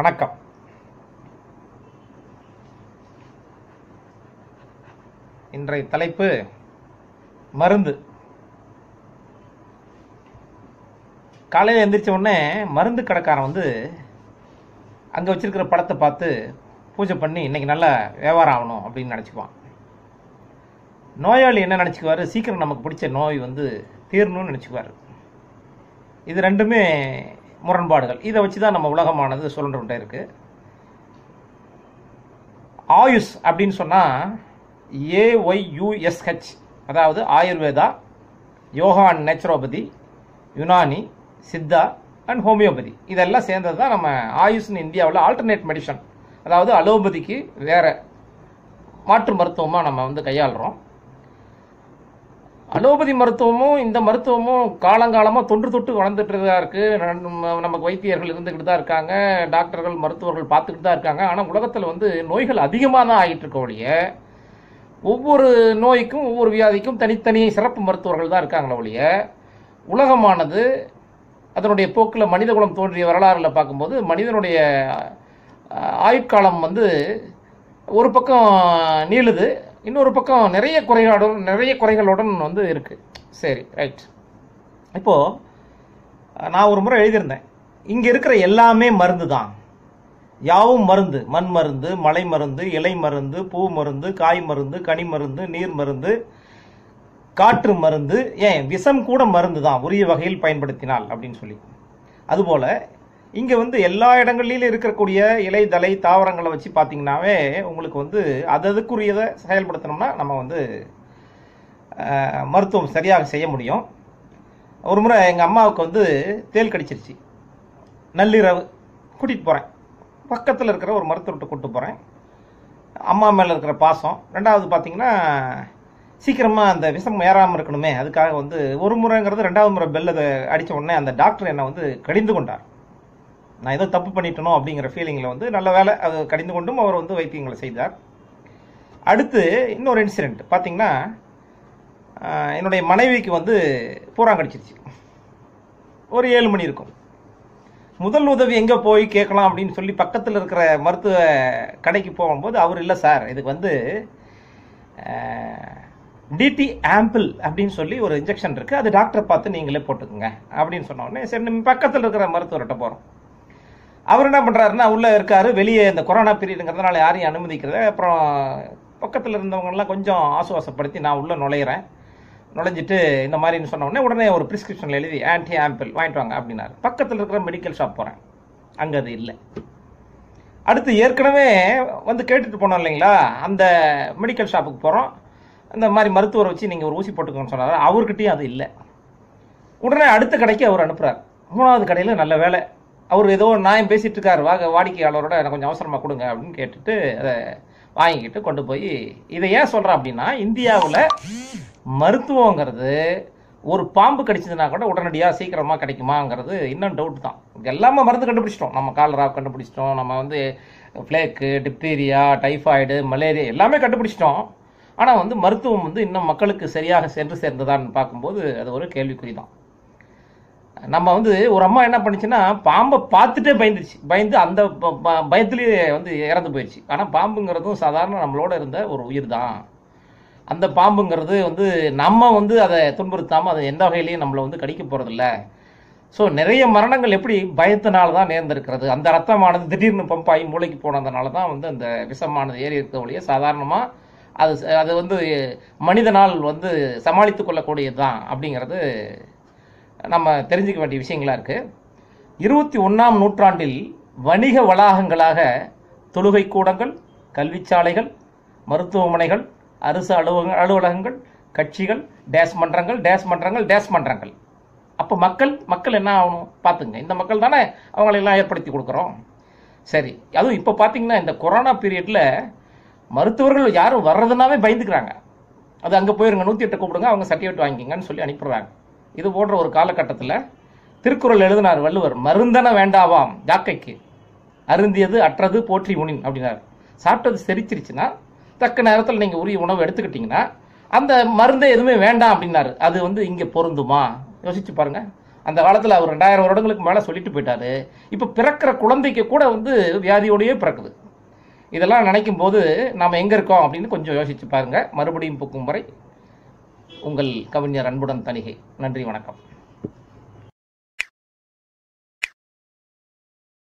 வணக்கம் இன்றைய தலைப்பு மருந்து காலையில் எந்திரிச்ச உடனே மருந்து கடைக்காரன் வந்து அங்கே வச்சிருக்கிற படத்தை பார்த்து பூஜை பண்ணி இன்னைக்கு நல்லா வியாபாரம் ஆகணும் அப்படின்னு நினச்சிக்குவான் நோயாளி என்ன நினச்சிக்குவாரு சீக்கிரம் நமக்கு பிடிச்ச நோய் வந்து தீரணும்னு நினச்சிக்குவார் இது ரெண்டுமே முரண்பாடுகள் இதை வச்சு தான் நம்ம உலகமானது சுழன்றுகிட்டே இருக்கு ஆயுஷ் அப்படின்னு சொன்னால் ஏஒய்யூஎஸ்ஹெச் அதாவது Ayurveda yoga and naturopathy Unani Siddha and homeopathy இதெல்லாம் சேர்ந்தது தான் நம்ம ஆயுஷ்னு இந்தியாவில் ஆல்டர்னேட் மெடிசன் அதாவது அலோபதிக்கு வேற மாற்று மருத்துவமாக நம்ம வந்து கையாளுறோம் அலோபதி மருத்துவமும் இந்த மருத்துவமும் காலங்காலமாக தொன்று தொட்டு வளர்ந்துட்டு தான் இருக்கு நம்ம- நமக்கு வைத்தியர்கள் இருந்துக்கிட்டு தான் இருக்காங்க டாக்டர்கள் மருத்துவர்கள் பார்த்துக்கிட்டு தான் இருக்காங்க ஆனால் உலகத்தில் வந்து நோய்கள் அதிகமாக தான் ஆகிட்டு இருக்க ஒழிய ஒவ்வொரு நோய்க்கும் ஒவ்வொரு வியாதிக்கும் தனித்தனி சிறப்பு மருத்துவர்கள் தான் இருக்காங்களே ஒழிய உலகமானது அதனுடைய போக்கில் மனிதகுலம் தோன்றிய வரலாறுல பார்க்கும்போது மனிதனுடைய அஹ், ஆயுட்காலம் வந்து ஒரு பக்கம் நீளுது இன்னொரு பக்கம் நிறைய குறைகளுடன் நிறைய குறைகளுடன் வந்து இருக்கு சரி ரைட் இப்போ நான் ஒரு முறை எழுதியிருந்தேன் இங்க இருக்கிற எல்லாமே மருந்து தான் யாவும் மருந்து மண் மருந்து மலை மருந்து இலை மருந்து பூ மருந்து காய் மருந்து கனி மருந்து நீர் மருந்து காற்று மருந்து ஏன் விஷம் கூட மருந்து தான் உரிய வகையில் பயன்படுத்தினால் அப்படின்னு சொல்லி அதுபோல இங்க வந்து எல்லா இடங்களிலும் இருக்கக்கூடிய இலை தலை தாவரங்களை வச்சு பார்த்தீங்கன்னாவே உங்களுக்கு வந்து அததுக்குரியதை செயல்படுத்தணும்னா நம்ம வந்து அஹ், மருத்துவம் சரியாக செய்ய முடியும் ஒரு முறை எங்கள் அம்மாவுக்கு வந்து தேல் கடிச்சிருச்சு நள்ளிரவு கூட்டிகிட்டு போகிறேன் பக்கத்தில் இருக்கிற ஒரு மருத்துவர்கிட்ட கூட்டிட்டு போகிறேன் அம்மா மேலே இருக்கிற பாசம் ரெண்டாவது பார்த்தீங்கன்னா சீக்கிரமாக அந்த விஷம் ஏறாமல் இருக்கணுமே அதுக்காக வந்து ஒரு முறைங்கிறது ரெண்டாவது முறை பெல்லை அடித்த உடனே அந்த டாக்டர் என்னை வந்து கடிந்து கொண்டார் நான் ஏதோ தப்பு பண்ணிட்டனோ அப்படிங்கிற ஃபீலிங்கில் வந்து நல்ல வேலை அது கடிந்து கொண்டும் அவர் வந்து வைத்தியங்களை செய்தார் அடுத்து இன்னொரு இன்சிடெண்ட் பார்த்தீங்கன்னா ஆஹ், என்னுடைய மனைவிக்கு வந்து பூரா கடிச்சிருச்சு ஒரு ஏழு மணி இருக்கும் முதல் உதவி எங்கே போய் கேட்கலாம் அப்படின்னு சொல்லி பக்கத்தில் இருக்கிற மருத்துவ கடைக்கு போகும்போது அவர் இல்லை சார் இதுக்கு வந்து டிடி ஆம்பிள் அப்படின்னு சொல்லி ஒரு இன்ஜெக்ஷன் இருக்குது அது டாக்டரை பார்த்து நீங்களே போட்டுக்குங்க அப்படின்னு சொன்ன உடனே சரி நம்ம பக்கத்தில் இருக்கிற மருத்துவர்கிட்ட போகிறோம் அவர் என்ன பண்ணுறாருன்னா உள்ளே இருக்காரு வெளியே இந்த கொரோனா பீரியடுங்கிறதுனால யாரையும் அனுமதிக்கிறத அப்புறம் பக்கத்தில் இருந்தவங்கெல்லாம் கொஞ்சம் ஆசுவாசப்படுத்தி நான் உள்ளே நுழையிறேன் நுழைஞ்சிட்டு இந்த மாதிரின்னு சொன்ன உடனே உடனே ஒரு பிரிஸ்கிரிப்ஷனில் எழுதி ஆன்டி ஆம்பிள் வாங்கிட்டு வாங்க அப்படின்னாரு பக்கத்தில் இருக்கிற மெடிக்கல் ஷாப் போகிறேன் அங்கே அது இல்லை அடுத்து ஏற்கனவே வந்து கேட்டுட்டு போனோம் இல்லைங்களா அந்த மெடிக்கல் ஷாப்புக்கு போகிறோம் இந்த மாதிரி மருத்துவரை வச்சு நீங்கள் ஒரு ஊசி போட்டுக்கோன்னு சொன்னார் அவர்கிட்டயும் அது இல்லை உடனே அடுத்த கடைக்கு அவர் அனுப்புறார் மூணாவது கடையில் நல்ல வேலை அவர் ஏதோ நியாயம் பேசிட்டு இருக்காரு வாங்க வாடிக்கையாளரோட எனக்கு கொஞ்சம் அவசரமாக கொடுங்க அப்படின்னு கேட்டுட்டு அதை வாங்கிக்கிட்டு கொண்டு போய் இதை ஏன் சொல்கிறேன் அப்படின்னா இந்தியாவில் மருத்துவங்கிறது ஒரு பாம்பு கடிச்சதுன்னா கூட உடனடியாக சீக்கிரமாக கிடைக்குமாங்கிறது இன்னும் டவுட் தான் இங்க எல்லாமே மருந்து கண்டுபிடிச்சிட்டோம் நம்ம காலரா கண்டுபிடிச்சிட்டோம் நம்ம வந்து ஃப்ளேக்கு டிப்தீரியா டைஃபாய்டு மலேரியா எல்லாமே கண்டுபிடிச்சிட்டோம் ஆனால் வந்து மருத்துவம் வந்து இன்னும் மக்களுக்கு சரியாக சென்று சேர்ந்ததான்னு பார்க்கும்போது அது ஒரு கேள்விக்குறி தான் நம்ம வந்து ஒரு அம்மா என்ன பண்ணுச்சுன்னா பாம்பை பார்த்துட்டே பயந்துருச்சு பயந்து அந்த ப- ப- பயத்திலேயே வந்து இறந்து போயிடுச்சு ஆனால் பாம்புங்கிறதும் சாதாரண நம்மளோட இருந்த ஒரு உயிர் தான் அந்த பாம்புங்கிறது வந்து நம்ம வந்து அதை துன்புறுத்தாமல் அது எந்த வகையிலையும் நம்மளை வந்து கடிக்க போகிறதில்ல ஸோ நிறைய மரணங்கள் எப்படி பயத்தினால தான் நேர்ந்திருக்கிறது அந்த ரத்தமானது திடீர்னு பம்ப் ஆகி மூளைக்கு போனதுனால தான் வந்து அந்த விஷமானது ஏறி இருக்க ஒழிய சாதாரணமாக அது ச- அது வந்து மனிதனால் வந்து சமாளித்து கொள்ளக்கூடியது தான் அப்படிங்கிறது நம்ம தெரிஞ்சுக்க வேண்டிய விஷயங்களா இருக்கு இருபத்தி ஒன்றாம் நூற்றாண்டில் வணிக வளாகங்களாக தொழுகை கூடங்கள் கல்விச்சாலைகள் மருத்துவமனைகள் அரசு அலுவலக அலுவலகங்கள் கட்சிகள் டேஸ் மன்றங்கள் டேஸ் மன்றங்கள் டேஸ் மன்றங்கள் அப்போ மக்கள் மக்கள் என்ன ஆகணும் பார்த்துங்க இந்த மக்கள் தானே அவங்களை எல்லாம் ஏற்படுத்தி கொடுக்குறோம் சரி அதுவும் இப்போ பார்த்தீங்கன்னா இந்த கொரோனா பீரியடில் மருத்துவர்கள் யாரும் வர்றதுனாவே பயந்துக்கிறாங்க அது அங்கே போயிருங்க நூற்றி எட்டு கூப்பிடுங்க அவங்க சர்டிஃபிகேட் வாங்கிக்கங்கன்னு சொல்லி அனுப்பிடுறாங்க இது போன்ற ஒரு காலகட்டத்தில் திருக்குறள் எழுதினார் வள்ளுவர் மருந்தன வேண்டாவாம் யாக்கைக்கு அருந்தியது அற்றது போற்றி உணின் அப்படின்னாரு சாப்பிட்டது செரிச்சிருச்சுன்னா தக்க நேரத்தில் நீங்கள் உரிய உணவு எடுத்துக்கிட்டீங்கன்னா அந்த மருந்தே எதுவுமே வேண்டாம் அப்படின்னாரு அது வந்து இங்கே பொருந்துமா யோசிச்சு பாருங்க அந்த காலத்தில் அவர் ரெண்டாயிரம் வருடங்களுக்கு மேலே சொல்லிட்டு போயிட்டாரு இப்போ பிறக்கிற குழந்தைக்கு கூட வந்து வியாதியோடயே பிறக்குது இதெல்லாம் நினைக்கும் போது நாம் எங்கே இருக்கோம் அப்படின்னு கொஞ்சம் யோசிச்சு பாருங்க மறுபடியும் பூக்கும் வரை உங்கள் கவிஞர் அன்புடன் தணிகை நன்றி வணக்கம்